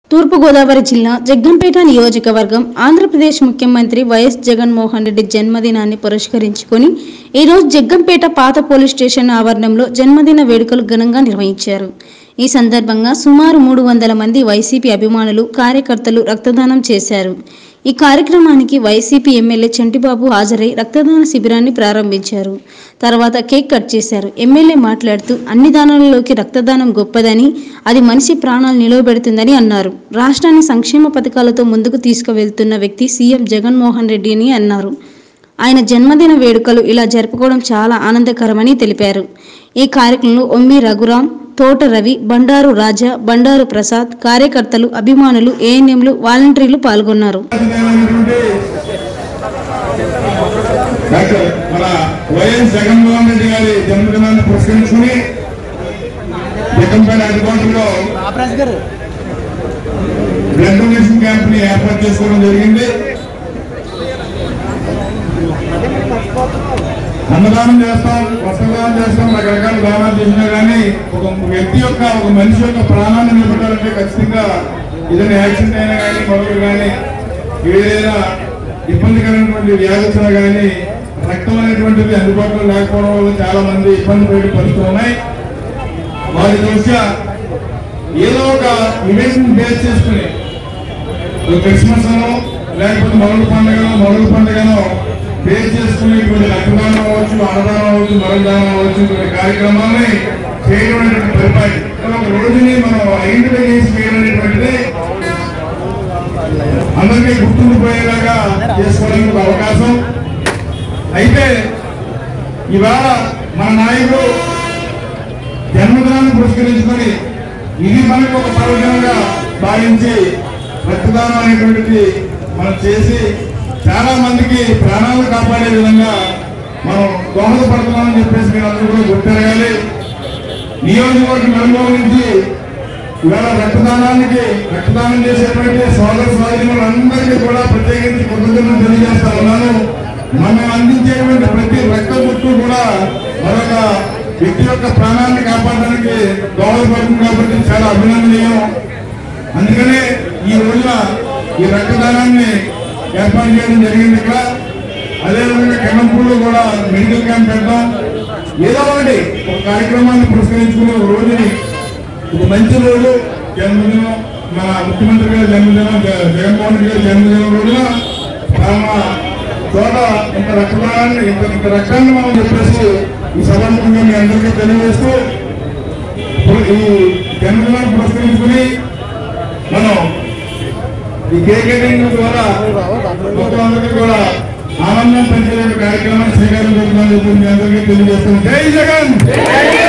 తూర్పుగోదావరి జిల్లా జగ్గంపేట నియోజకవర్గం ఆంధ్రప్రదేశ్ ముఖ్యమంత్రి వైఎస్ జగన్మోహన్ రెడ్డి జన్మదినాన్ని పురస్కరించుకొని ఈరోజు జగ్గంపేట పాత పోలీస్ స్టేషన్ ఆవరణంలో జన్మదిన వేడుకలు ఘనంగా నిర్వహించారు ఈ సందర్భంగా సుమారు మూడు వందల మంది వైసీపీ అభిమానులు కార్యకర్తలు రక్తదానం చేశారు ఈ కార్యక్రమానికి వైసీపీ ఎమ్మెల్యే చంటిబాబు హాజరై రక్తదాన శిబిరాన్ని ప్రారంభించారు తర్వాత కేక్ కట్ చేశారు ఎమ్మెల్యే మాట్లాడుతూ అన్ని దానాలలోకి రక్తదానం గొప్పదని అది మనిషి ప్రాణాలు నిలవబెడుతుందని అన్నారు రాష్ట్రాన్ని సంక్షేమ పథకాలతో ముందుకు తీసుకువెళ్తున్న వ్యక్తి సీఎం జగన్మోహన్ రెడ్డి అని అన్నారు ఆయన జన్మదిన వేడుకలు ఇలా జరుపుకోవడం చాలా ఆనందకరమని తెలిపారు ఈ కార్యక్రమంలో ఒమ్మి రఘురాం తోట రవి బండారు రాజా బండారు ప్రసాద్ కార్యకర్తలు అభిమానులు ఏఎన్ఎంలు వాలంటీర్లు పాల్గొన్నారు అధికారైనటువంటి డాక్టర్ మన వైఎస్ జగన్మోహన్ రెడ్డి గారి జన్మదినాన్ని పురస్కరించుకుని జగన్పేట అందుబాటులో బ్లడ్ డొనేషన్ క్యాంప్ ని ఏర్పాటు చేసుకోవడం జరిగింది అన్నదానం చేస్తాం వస్త్రదానం చేస్తాం రకరకాల దానాలు చేసినా కానీ ఒక వ్యక్తి యొక్క ఒక మనిషి యొక్క ప్రాణాన్ని నిలబెట్టాలంటే ఖచ్చితంగా ఏదైనా యాక్సిడెంట్ అయినా కానీ మరొకరు కానీ ఏదైనా ఇబ్బందికరమైనటువంటి వ్యాధి వచ్చినా కానీ రక్తం అనేటువంటిది అందుబాటులో లేకపోవడం వల్ల చాలా మంది ఇబ్బంది పడే పరిస్థితులు ఉన్నాయి వారి దృష్ట్యా ఏదో ఒక ఈవెంట్ బేస్ చేసుకుని ఒక క్రిస్మస్ అనో లేకపోతే మొదటి పండుగనో మొదటి పండుగనో బేస్ చేసుకుని ఇటువంటి రక్తదానం అవ్వచ్చు అన్నదానం అవ్వచ్చు మరణదానం అవ్వచ్చు ఇటువంటి కార్యక్రమాన్ని చేయడం అనేటువంటి పరిపాటి ఒక రోజుని మనం ఐడెంటిఫై చేసి చేయడం అనేటువంటిది అందరికీ గుర్తుండిపోయేలాగా చేసుకోవడానికి ఒక అవకాశం అయితే ఇవాళ మన నాయకుడు జన్మదినాన్ని పురస్కరించుకొని ఇది మనకు ఒక పర్వదినంగా భావించి రక్తదానం అనేటువంటిది మనం చేసి చాలా మందికి ప్రాణాలు కాపాడే విధంగా మనం దోహదపడుతున్నామని చెప్పేసి మీరు అందరూ కూడా గుర్తెరగాలి నియోజకవర్గం నలుమూల నుంచి ఇవాళ రక్తదానానికి రక్తదానం చేసేటువంటి సోదర సోదరులందరికీ కూడా ప్రత్యేకించి కృతజ్ఞతలు తెలియజేస్తా ఉన్నాను మనం అందించేటువంటి ప్రతి రక్త బుట్టు కూడా మరొక వ్యక్తి యొక్క ప్రాణాన్ని కాపాడడానికి దోహదపడుతుంది కాబట్టి చాలా అభినందనీయం అందుకనే ఈ రోజున ఈ రక్తదానాన్ని ఏర్పాటు చేయడం జరిగింది ఇక్కడ అదేవిధంగా కెమంపూర్లో కూడా మెడికల్ క్యాంప్ పెడతాం ఏదో ఒకటి ఒక కార్యక్రమాన్ని పురస్కరించుకుని ఒక రోజుని ఒక మంచి రోజు జన్మదినం మన ముఖ్యమంత్రి గారి జన్మదినం జ- జగన్మోహన్ రెడ్డి గారి జన్మదినం రోజున తమ చోట ఇంత రక్తదానాన్ని ఇంత ఇంత రక్తాన్ని మనం చెప్పేసి ఈ సభాముఖంగా మీ అందరికీ తెలియజేస్తూ ఇప్పుడు ఈ జన్మదినాన్ని పురస్కరించుకుని మనం ఈ కేక్ కటింగ్ ద్వారా మొత్తం అందరికీ కూడా ఆనందం పెంచే కార్యక్రమాన్ని శ్రీకారం చుడుతున్నామని చెప్పి మీ అందరికీ తెలియజేస్తున్నాం జై జగన్